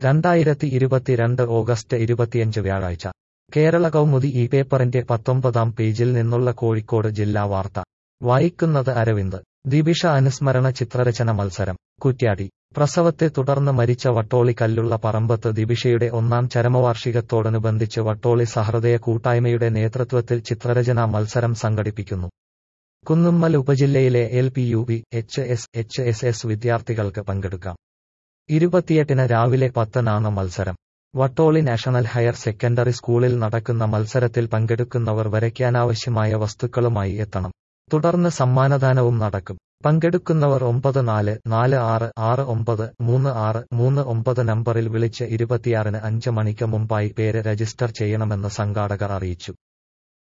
രണ്ടായിരത്തി ഇരുപത്തിരണ്ട് ഓഗസ്റ്റ് ഇരുപത്തിയഞ്ച് വ്യാഴാഴ്ച കേരള കൗമുദി ഈ പേപ്പറിന്റെ പത്തൊമ്പതാം പേജിൽ നിന്നുള്ള കോഴിക്കോട് ജില്ലാ വാർത്ത വായിക്കുന്നത് അരവിന്ദ് ദിവിഷ അനുസ്മരണ ചിത്രരചന മത്സരം കുറ്റ്യാടി പ്രസവത്തെ തുടർന്ന് മരിച്ച വട്ടോളി കല്ലുള്ള പറമ്പത്ത് ദിവിഷയുടെ ഒന്നാം ചരമവാർഷികത്തോടനുബന്ധിച്ച് വട്ടോളി സഹൃദയ കൂട്ടായ്മയുടെ നേതൃത്വത്തിൽ ചിത്രരചനാ മത്സരം സംഘടിപ്പിക്കുന്നു കുന്നുമ്മൽ ഉപജില്ലയിലെ L P U P H S H S S വിദ്യാർത്ഥികൾക്ക് പങ്കെടുക്കാം ഇരുപത്തിയെട്ടിന് രാവിലെ പത്തിനാണ് മത്സരം വട്ടോളി നാഷണൽ ഹയർ സെക്കൻഡറി സ്കൂളിൽ നടക്കുന്ന മത്സരത്തിൽ പങ്കെടുക്കുന്നവർ വരയ്ക്കാനാവശ്യമായ വസ്തുക്കളുമായി എത്തണം തുടർന്ന് സമ്മാനദാനവും നടക്കും പങ്കെടുക്കുന്നവർ ഒമ്പത് നാല് നാല് ആറ് ആറ് ഒമ്പത് മൂന്ന് ആറ് മൂന്ന് ഒമ്പത് നമ്പറിൽ വിളിച്ച് ഇരുപത്തിയാറിന് അഞ്ച് മണിക്ക് മുമ്പായി പേര് രജിസ്റ്റർ ചെയ്യണമെന്ന് സംഘാടകർ അറിയിച്ചു